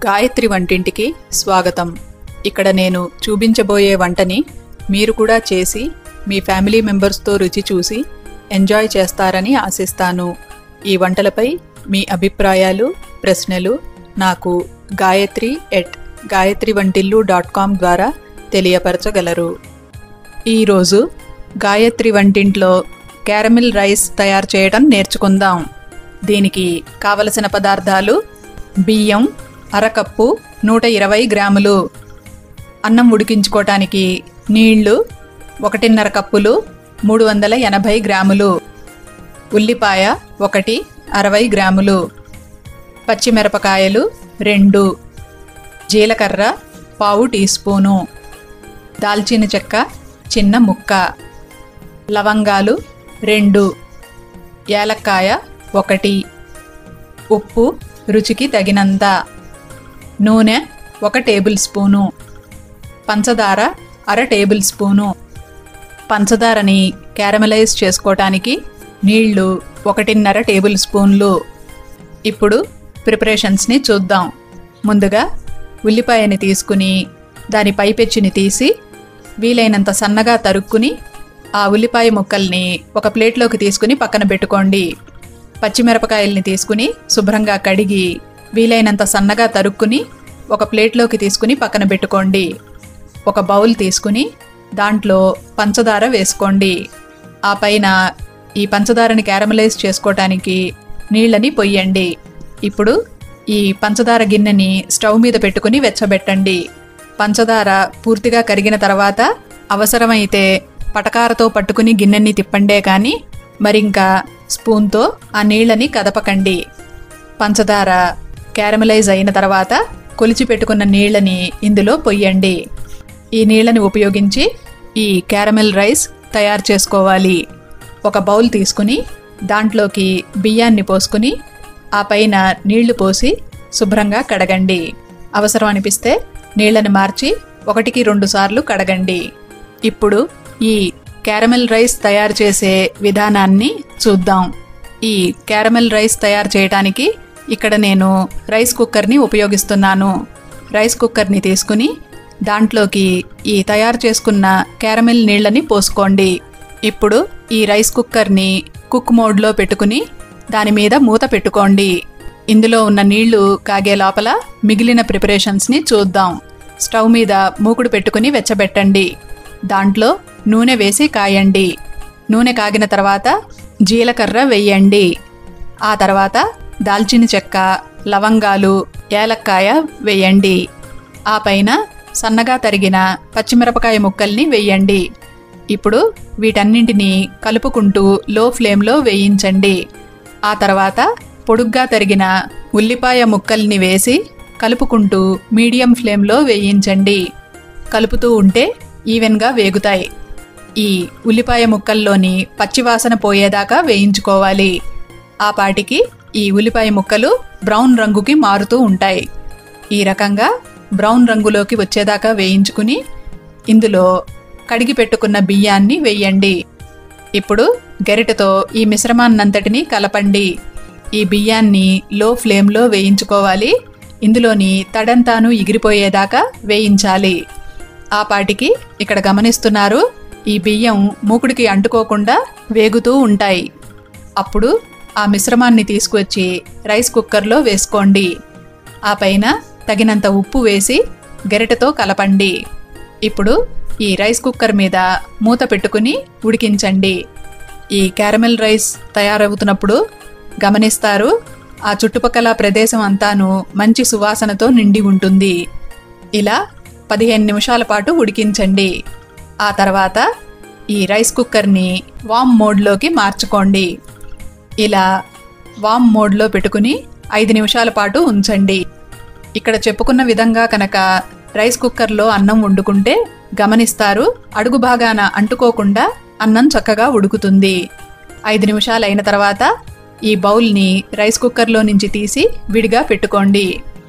గాయత్రి వంటింటికి స్వాగతం ఇక్కడ నేను చూపించబోయే వంటని మీరు కూడా చేసి మీ ఫ్యామిలీ మెంబర్స్తో రుచి చూసి ఎంజాయ్ చేస్తారని ఆశిస్తాను ఈ వంటలపై మీ అభిప్రాయాలు ప్రశ్నలు నాకు గాయత్రి ఎట్ గాయత్రి వంటిల్లు డాట్ కామ్ ద్వారా తెలియపరచగలరు ఈరోజు గాయత్రి వంటింట్లో క్యారమిల్ రైస్ తయారు చేయడం నేర్చుకుందాం దీనికి కావలసిన పదార్థాలు బియ్యం అరకప్పు నూట ఇరవై గ్రాములు అన్నం ఉడికించుకోవటానికి నీళ్లు ఒకటిన్నర కప్పులు మూడు వందల ఎనభై గ్రాములు ఉల్లిపాయ ఒకటి అరవై గ్రాములు పచ్చిమిరపకాయలు రెండు జీలకర్ర పావు టీ స్పూను దాల్చిన చెక్క చిన్న ముక్క లవంగాలు రెండు ఏలక్కాయ ఒకటి ఉప్పు రుచికి తగినంత నూనె ఒక టేబుల్ స్పూను పంచదార అర టేబుల్ స్పూను పంచదారని క్యారమలైజ్ చేసుకోవటానికి నీళ్లు ఒకటిన్నర టేబుల్ స్పూన్లు ఇప్పుడు ప్రిపరేషన్స్ని చూద్దాం ముందుగా ఉల్లిపాయని తీసుకుని దాని పైపెచ్చిని తీసి వీలైనంత సన్నగా తరుక్కుని ఆ ఉల్లిపాయ ముక్కల్ని ఒక ప్లేట్లోకి తీసుకుని పక్కన పెట్టుకోండి పచ్చిమిరపకాయల్ని తీసుకుని శుభ్రంగా కడిగి వీలైనంత సన్నగా తరుక్కుని ఒక ప్లేట్లోకి తీసుకుని పక్కన పెట్టుకోండి ఒక బౌల్ తీసుకుని దాంట్లో పంచదార వేసుకోండి ఆ పైన ఈ పంచదారని క్యారమలైజ్ చేసుకోవటానికి నీళ్ళని పొయ్యండి ఇప్పుడు ఈ పంచదార గిన్నెని స్టవ్ మీద పెట్టుకుని వెచ్చబెట్టండి పంచదార పూర్తిగా కరిగిన తర్వాత అవసరమైతే పటకారతో పట్టుకుని గిన్నెని తిప్పండే కానీ మరింకా స్పూన్తో ఆ నీళ్ళని కదపకండి పంచదార క్యారమలైజ్ అయిన తర్వాత కొలిచి పెట్టుకున్న నీళ్ళని ఇందులో పొయ్యండి ఈ నీళ్ళని ఉపయోగించి ఈ క్యారమెల్ రైస్ తయారు చేసుకోవాలి ఒక బౌల్ తీసుకుని దాంట్లోకి బియ్యాన్ని పోసుకుని ఆ పైన నీళ్లు పోసి శుభ్రంగా కడగండి అవసరం అనిపిస్తే నీళ్ళని మార్చి ఒకటికి రెండు సార్లు కడగండి ఇప్పుడు ఈ క్యారమెల్ రైస్ తయారు చేసే విధానాన్ని చూద్దాం ఈ క్యారమెల్ రైస్ తయారు చేయడానికి ఇక్కడ నేను రైస్ కుక్కర్ని ఉపయోగిస్తున్నాను రైస్ కుక్కర్ని తీసుకుని దాంట్లోకి ఈ తయారు చేసుకున్న క్యారమెల్ నీళ్ళని పోసుకోండి ఇప్పుడు ఈ రైస్ కుక్కర్ని కుక్ మోడ్లో పెట్టుకుని దాని మీద మూత పెట్టుకోండి ఇందులో ఉన్న నీళ్లు కాగే లోపల మిగిలిన ప్రిపరేషన్స్ని చూద్దాం స్టవ్ మీద మూకుడు పెట్టుకుని వెచ్చబెట్టండి దాంట్లో నూనె వేసి కాయండి నూనె కాగిన తర్వాత జీలకర్ర వెయ్యండి ఆ తర్వాత దాల్చిన చెక్క లవంగాలు ఏలక్కాయ వేయండి ఆ పైన సన్నగా తరిగిన పచ్చిమిరపకాయ ముక్కల్ని వేయండి ఇప్పుడు వీటన్నింటినీ కలుపుకుంటూ లో ఫ్లేమ్లో వేయించండి ఆ తర్వాత పొడుగ్గా తరిగిన ఉల్లిపాయ ముక్కల్ని వేసి కలుపుకుంటూ మీడియం ఫ్లేమ్లో వేయించండి కలుపుతూ ఉంటే ఈవెన్గా వేగుతాయి ఈ ఉల్లిపాయ ముక్కల్లోని పచ్చివాసన పోయేదాకా వేయించుకోవాలి ఆ పాటికి ఈ ఉల్లిపాయ ముక్కలు బ్రౌన్ రంగుకి మారుతూ ఉంటాయి ఈ రకంగా బ్రౌన్ రంగులోకి వచ్చేదాకా వేయించుకుని ఇందులో కడిగి పెట్టుకున్న బియ్యాన్ని వేయండి ఇప్పుడు గరిటెతో ఈ మిశ్రమాన్నంతటినీ కలపండి ఈ బియ్యాన్ని లో ఫ్లేమ్లో వేయించుకోవాలి ఇందులోని తడంతాను ఎగిరిపోయేదాకా వేయించాలి ఆ పాటికి ఇక్కడ గమనిస్తున్నారు ఈ బియ్యం మూకుడికి అంటుకోకుండా వేగుతూ ఉంటాయి అప్పుడు ఆ మిశ్రమాన్ని తీసుకువచ్చి రైస్ కుక్కర్లో వేసుకోండి ఆ పైన తగినంత ఉప్పు వేసి గరిటెతో కలపండి ఇప్పుడు ఈ రైస్ కుక్కర్ మీద మూత పెట్టుకుని ఉడికించండి ఈ క్యారమెల్ రైస్ తయారవుతున్నప్పుడు గమనిస్తారు ఆ చుట్టుపక్కల ప్రదేశం అంతాను మంచి సువాసనతో నిండి ఉంటుంది ఇలా పదిహేను నిమిషాల పాటు ఉడికించండి ఆ తర్వాత ఈ రైస్ కుక్కర్ని వామ్ మోడ్లోకి మార్చుకోండి ఇలా వామ్ మోడ్లో పెట్టుకుని ఐదు నిమిషాల పాటు ఉంచండి ఇక్కడ చెప్పుకున్న విధంగా కనుక రైస్ కుక్కర్లో అన్నం వండుకుంటే గమనిస్తారు అడుగు భాగాన అంటుకోకుండా అన్నం చక్కగా ఉడుకుతుంది ఐదు నిమిషాలు అయిన తర్వాత ఈ బౌల్ని రైస్ కుక్కర్లో నుంచి తీసి విడిగా పెట్టుకోండి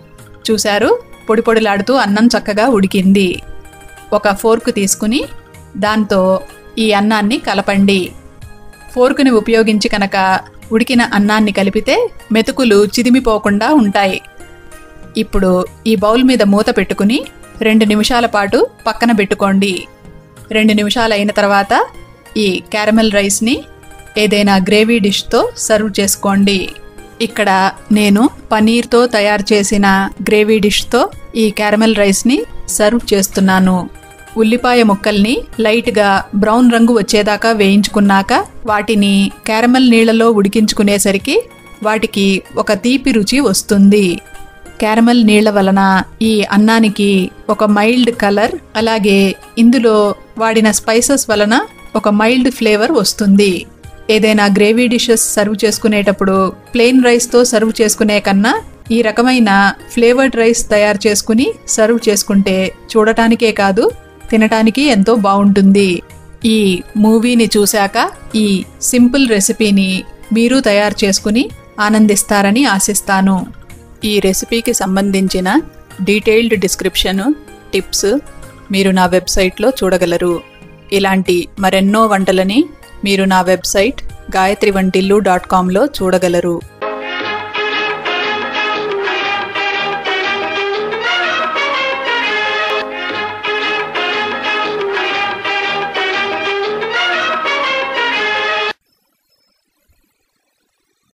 చూశారు పొడి పొడిలాడుతూ అన్నం చక్కగా ఉడికింది ఒక ఫోర్క్ తీసుకుని దాంతో ఈ అన్నాన్ని కలపండి ఫోర్కుని ఉపయోగించి కనుక ఉడికిన అన్నాన్ని కలిపితే మెతుకులు చిదిమిపోకుండా ఉంటాయి ఇప్పుడు ఈ బౌల్ మీద మూత పెట్టుకుని రెండు నిమిషాల పాటు పక్కన పెట్టుకోండి రెండు నిమిషాలు అయిన తర్వాత ఈ క్యారమెల్ రైస్ని ఏదైనా గ్రేవీ డిష్తో సర్వ్ చేసుకోండి ఇక్కడ నేను పనీర్తో తయారు చేసిన గ్రేవీ డిష్తో ఈ క్యారమెల్ రైస్ని సర్వ్ చేస్తున్నాను ఉల్లిపాయ ముక్కల్ని లైట్గా బ్రౌన్ రంగు వచ్చేదాకా వేయించుకున్నాక వాటిని క్యారమెల్ నీళ్లలో ఉడికించుకునేసరికి వాటికి ఒక తీపి రుచి వస్తుంది క్యారమెల్ నీళ్ల వలన ఈ అన్నానికి ఒక మైల్డ్ కలర్ అలాగే ఇందులో వాడిన స్పైసెస్ వలన ఒక మైల్డ్ ఫ్లేవర్ వస్తుంది ఏదైనా గ్రేవీ డిషెస్ సర్వ్ చేసుకునేటప్పుడు ప్లెయిన్ రైస్తో సర్వ్ చేసుకునే కన్నా ఈ రకమైన ఫ్లేవర్డ్ రైస్ తయారు చేసుకుని సర్వ్ చేసుకుంటే చూడటానికే కాదు తినటానికి ఎంతో బాగుంటుంది ఈ మూవీని చూశాక ఈ సింపుల్ రెసిపీని మీరు తయారు చేసుకుని ఆనందిస్తారని ఆశిస్తాను ఈ రెసిపీకి సంబంధించిన డీటెయిల్డ్ డిస్క్రిప్షన్ టిప్స్ మీరు నా వెబ్సైట్లో చూడగలరు ఇలాంటి మరెన్నో వంటలని మీరు నా వెబ్సైట్ గాయత్రి వంటిల్లు డాట్ కామ్లో చూడగలరు